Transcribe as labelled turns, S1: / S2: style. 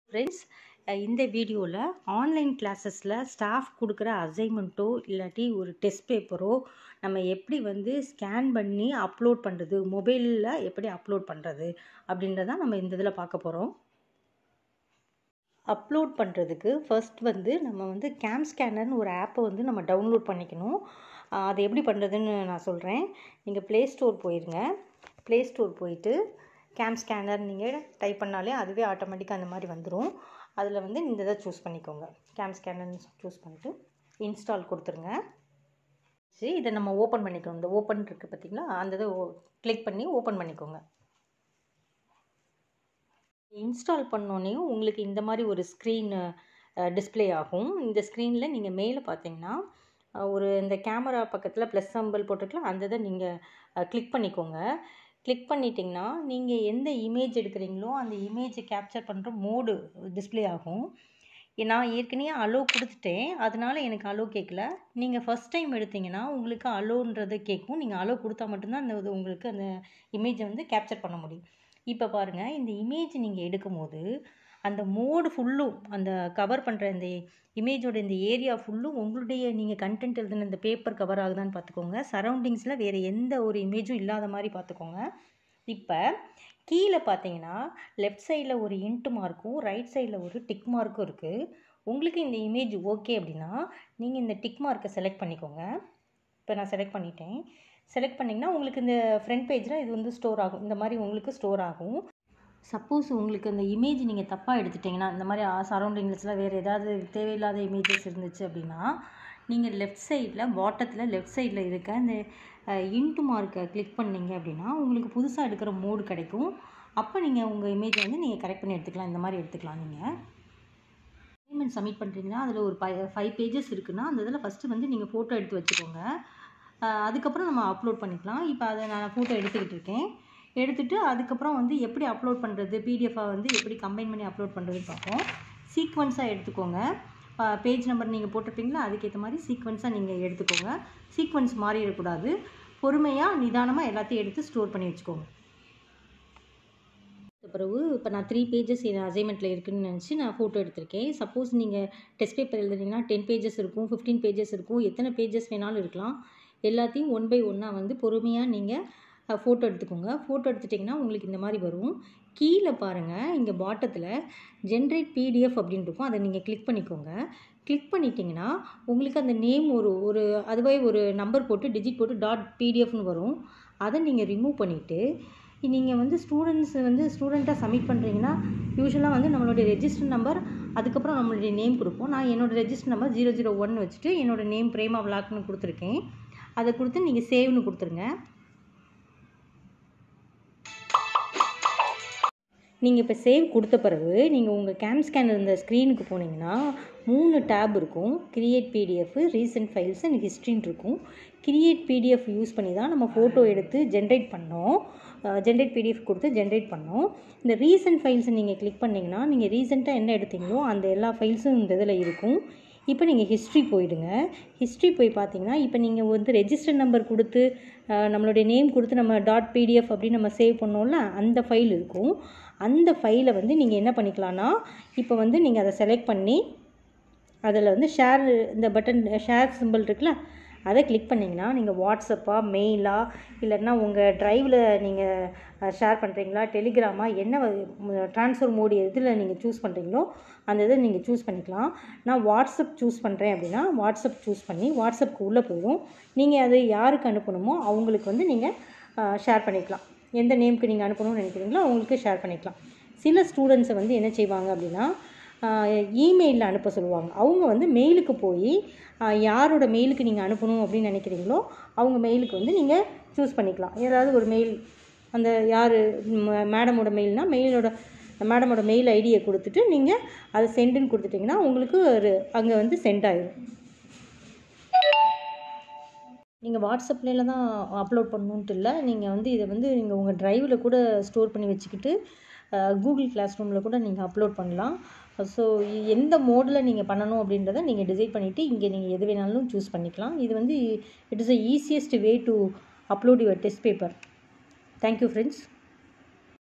S1: friends இந்த வீடியோவில் online கிளாஸஸில் staff கொடுக்குற அசைன்மெண்ட்டோ இல்லாட்டி ஒரு டெஸ்ட் பேப்பரோ நம்ம எப்படி வந்து ஸ்கேன் பண்ணி அப்லோட் பண்ணுறது மொபைலில் எப்படி அப்லோட் பண்ணுறது அப்படின்றத நம்ம இந்த இதில் பார்க்க போகிறோம் அப்லோட் பண்ணுறதுக்கு ஃபர்ஸ்ட் வந்து நம்ம வந்து கேம் ஸ்கேனர்னு ஒரு ஆப்பை வந்து நம்ம டவுன்லோட் பண்ணிக்கணும் ஆஹ் அது எப்படி பண்ணுறதுன்னு நான் சொல்கிறேன் நீங்கள் ப்ளே ஸ்டோர் போயிருங்க ப்ளே ஸ்டோர் போயிட்டு கேம் ஸ்கேனர் நீங்கள் டைப் பண்ணாலே அதுவே ஆட்டோமேட்டிக்காக அந்த மாதிரி வந்துடும் அதில் வந்து இந்த இதை சூஸ் பண்ணிக்கோங்க கேம் ஸ்கேனர்னு சூஸ் பண்ணிட்டு இன்ஸ்டால் கொடுத்துருங்க சரி இதை நம்ம ஓப்பன் பண்ணிக்கணும் இந்த ஓப்பன் இருக்குது பார்த்தீங்களா அந்த இதை கிளிக் பண்ணி ஓப்பன் பண்ணிக்கோங்க இன்ஸ்டால் பண்ணோன்னே உங்களுக்கு இந்த மாதிரி ஒரு ஸ்க்ரீன் டிஸ்ப்ளே ஆகும் இந்த ஸ்க்ரீனில் நீங்கள் மேலே பார்த்தீங்கன்னா அஹ், ஒரு இந்த கேமரா பக்கத்தில் ப்ளஸ் சம்பிள் போட்டிருக்கலாம் அந்த இதை நீங்கள் கிளிக் பண்ணிக்கோங்க கிளிக் பண்ணிட்டீங்கன்னா நீங்கள் எந்த இமேஜ் எடுக்கிறீங்களோ அந்த இமேஜை கேப்சர் பண்ணுற மோடு டிஸ்ப்ளே ஆகும் நான் ஏற்கனவே அலோ கொடுத்துட்டேன் அதனால எனக்கு அலோ கேட்கல நீங்கள் ஃபஸ்ட் டைம் எடுத்தீங்கன்னா உங்களுக்கு அலோன்றது கேட்கும் நீங்கள் அலோ கொடுத்தா மட்டும்தான் அந்த இது உங்களுக்கு அந்த இமேஜை வந்து கேப்சர் பண்ண முடியும் இப்போ பாருங்கள் இந்த இமேஜ் நீங்கள் எடுக்கும்போது அந்த மோடு ஃபுல்லும் அந்த கவர் பண்ணுற இந்த இமேஜோட இந்த ஏரியா ஃபுல்லும் உங்களுடைய நீங்கள் கண்டென்ட் எழுதுன இந்த பேப்பர் கவர் ஆகுதான்னு பார்த்துக்கோங்க சரௌண்டிங்ஸில் வேறு எந்த ஒரு இமேஜும் இல்லாத மாதிரி பார்த்துக்கோங்க இப்போ கீழே பார்த்தீங்கன்னா லெஃப்ட் சைடில் ஒரு இன்ட்டு மார்க்கும் ரைட் சைடில் ஒரு டிக் மார்க்கும் இருக்குது உங்களுக்கு இந்த இமேஜ் ஓகே அப்படின்னா நீங்கள் இந்த டிக் மார்க்கை செலக்ட் பண்ணிக்கோங்க இப்போ நான் செலக்ட் பண்ணிட்டேன் செலக்ட் பண்ணிங்கன்னா உங்களுக்கு இந்த ஃப்ரண்ட் பேஜில் இது வந்து ஸ்டோர் ஆகும் இந்த மாதிரி உங்களுக்கு ஸ்டோர் ஆகும் சப்போஸ் உங்களுக்கு அந்த இமேஜ் நீங்கள் தப்பாக எடுத்துட்டிங்கன்னா இந்த மாதிரி சரௌண்டிங்ஸில் வேறு ஏதாவது தேவையில்லாத இமேஜஸ் இருந்துச்சு அப்படின்னா நீங்கள் லெஃப்ட் சைடில் பாட்டத்தில் லெஃப்ட் சைடில் இருக்க இந்த இன்ட்டு மார்க்கை கிளிக் பண்ணீங்க அப்படின்னா உங்களுக்கு புதுசாக எடுக்கிற மோடு கிடைக்கும் அப்போ நீங்கள் உங்கள் இமேஜை வந்து நீங்கள் கரெக்ட் பண்ணி எடுத்துக்கலாம் இந்த மாதிரி எடுத்துக்கலாம் நீங்கள் அசைன்மெண்ட் சப்மிட் பண்ணுறீங்கன்னா அதில் ஒரு ஃபை ஃபைவ் பேஜஸ் இருக்குன்னா அந்த இதில் ஃபஸ்ட்டு வந்து நீங்கள் ஃபோட்டோ எடுத்து வச்சுக்கோங்க அஹ் அதுக்கப்புறம் நம்ம அப்லோட் பண்ணிக்கலாம் இப்போ அதை நான் ஃபோட்டோ எடுத்துக்கிட்டு இருக்கேன் எடுத்துட்டு அதுக்கப்புறம் வந்து எப்படி அப்லோட் பண்ணுறது பிடிஎஃபாக வந்து எப்படி கம்பைன் பண்ணி அப்லோட் பண்ணுறதுன்னு பார்ப்போம் சீக்வன்ஸாக எடுத்துக்கோங்க பேஜ் நம்பர் நீங்கள் போட்டிருப்பீங்களா அதுக்கேற்ற மாதிரி சீக்வன்ஸாக நீங்கள் எடுத்துக்கோங்க சீக்வன்ஸ் மாறிடக்கூடாது பொறுமையாக நிதானமாக எல்லாத்தையும் எடுத்து ஸ்டோர் பண்ணி வச்சுக்கோங்க பிறகு இப்போ நான் த்ரீ பேஜஸ் என் அசைன்மெண்ட்டில் இருக்குன்னு நினச்சி நான் ஃபோட்டோ எடுத்திருக்கேன் சப்போஸ் நீங்கள் டெஸ்ட் பேப்பர் எழுதுனீங்கன்னா டென் பேஜஸ் இருக்கும் ஃபிஃப்டீன் பேஜஸ் இருக்கும் எத்தனை பேஜஸ் வேணாலும் இருக்கலாம் எல்லாத்தையும் ஒன் பை ஒன்னாக வந்து பொறுமையாக நீங்கள் ஃபோட்டோ எடுத்துக்கோங்க ஃபோட்டோ எடுத்துட்டிங்கன்னா உங்களுக்கு இந்த மாதிரி வரும் கீழே பாருங்கள் இங்கே பாட்டத்தில் ஜென்ரேட் பிடிஎஃப் அப்படின்னு இருக்கும் அதை நீங்கள் கிளிக் பண்ணிக்கோங்க கிளிக் பண்ணிட்டீங்கன்னா உங்களுக்கு அந்த நேம் ஒரு ஒரு அதுவே ஒரு நம்பர் போட்டு டிஜிட் போட்டு டாட் பிடிஎஃப்னு வரும் அதை நீங்கள் ரிமூவ் பண்ணிவிட்டு நீங்கள் வந்து ஸ்டூடெண்ட்ஸ் வந்து ஸ்டூடெண்ட்டாக சப்மிட் பண்ணுறீங்கன்னா யூஸ்வலாக வந்து நம்மளுடைய ரெஜிஸ்டர் நம்பர் அதுக்கப்புறம் நம்மளுடைய நேம் கொடுப்போம் நான் என்னோடய register number zero zero one வச்சுட்டு என்னோடய நேம் பிரேமா விளாக்னு கொடுத்துருக்கேன் அதை கொடுத்து நீங்கள் சேவ்னு கொடுத்துருங்க நீங்கள் இப்போ சேவ் கொடுத்த பிறகு நீங்கள் உங்கள் கேம் ஸ்கேனர் இந்த ஸ்க்ரீனுக்கு போனீங்கன்னா மூணு டேப் இருக்கும் create PDF recent files and ஹிஸ்ட்ரின்னு இருக்கும் கிரியேட் பிடிஎஃப் யூஸ் பண்ணி தான் நம்ம ஃபோட்டோ எடுத்து ஜென்ரேட் பண்ணோம் ஜென்ரேட் பிடிஎஃப் கொடுத்து ஜென்ரேட் பண்ணோம் இந்த ரீசெண்ட் ஃபைல்ஸை நீங்கள் கிளிக் பண்ணிங்கன்னா நீங்கள் ரீசெண்டாக என்ன எடுத்தீங்களோ அந்த எல்லா ஃபைல்ஸும் இந்த இதில் இருக்கும் இப்போ நீங்கள் ஹிஸ்ட்ரி போயிடுங்க ஹிஸ்ட்ரி போய் பார்த்தீங்கன்னா இப்போ நீங்கள் வந்து ரெஜிஸ்டர் நம்பர் கொடுத்து அஹ், நம்மளுடைய நேம் கொடுத்து நம்ம டாட் பிடிஎஃப் அப்படின்னு நம்ம சேவ் பண்ணோம்ல அந்த ஃபைல் இருக்கும் அந்த ஃபைலை வந்து நீங்கள் என்ன பண்ணிக்கலாம்னா இப்போ வந்து நீங்கள் அதை செலக்ட் பண்ணி அதில் வந்து ஷேர் இந்த பட்டன் ஷேர் சிம்பிள் இருக்குல்ல அதை கிளிக் பண்ணிங்கன்னா நீங்கள் வாட்ஸ்அப்பா மெயிலா இல்லைன்னா உங்கள் ட்ரைவில் நீங்கள் ஷேர் பண்ணுறீங்களா டெலிகிராமா என்ன ட்ரான்ஸ்ஃபர் மோடி எதில் நீங்கள் சூஸ் பண்ணுறீங்களோ அந்த இதை நீங்கள் சூஸ் பண்ணிக்கலாம் நான் வாட்ஸ்அப் சூஸ் பண்ணுறேன் அப்படின்னா வாட்ஸ்அப் சூஸ் பண்ணி வாட்ஸ்அப்க்கு உள்ளே போயிடும் நீங்கள் அது யாருக்கு அனுப்பணுமோ அவங்களுக்கு வந்து நீங்கள் ஷேர் பண்ணிக்கலாம் எந்த நேம்க்கு நீங்கள் அனுப்பணும்னு நினைக்கிறீங்களோ அவங்களுக்கு ஷேர் பண்ணிக்கலாம் சில ஸ்டூடெண்ட்ஸை வந்து என்ன செய்வாங்க அப்படின்னா இமெயிலில் அனுப்ப சொல்லுவாங்க அவங்க வந்து மெயிலுக்கு போய் யாரோட மெயிலுக்கு நீங்கள் அனுப்பணும் அப்படின்னு நினைக்கிறீங்களோ அவங்க மெயிலுக்கு வந்து நீங்கள் சூஸ் பண்ணிக்கலாம் ஏதாவது ஒரு மெயில் அந்த யார் மேடமோட மெயில்னால் மெயிலோட மேடமோட மெயில் ஐடியை கொடுத்துட்டு நீங்கள் அதை சென்டுன்னு கொடுத்துட்டிங்கன்னா உங்களுக்கு ஒரு அங்கே வந்து சென்ட் ஆயிடும் நீங்கள் வாட்ஸ்அப்ல தான் அப்லோட் பண்ணணுன்ட்டு இல்லை நீங்கள் வந்து இதை வந்து நீங்கள் உங்கள் ட்ரைவில் கூட ஸ்டோர் பண்ணி வச்சுக்கிட்டு கூகுள் கிளாஸ் ரூமில் கூட நீங்கள் அப்லோட் பண்ணலாம் ஸோ எந்த மோடில் நீங்கள் பண்ணணும் அப்படின்றத நீங்கள் டிசைட் பண்ணிவிட்டு இங்கே நீங்கள் எது வேணாலும் சூஸ் பண்ணிக்கலாம் இது வந்து it is a easiest way to upload your test paper thank you friends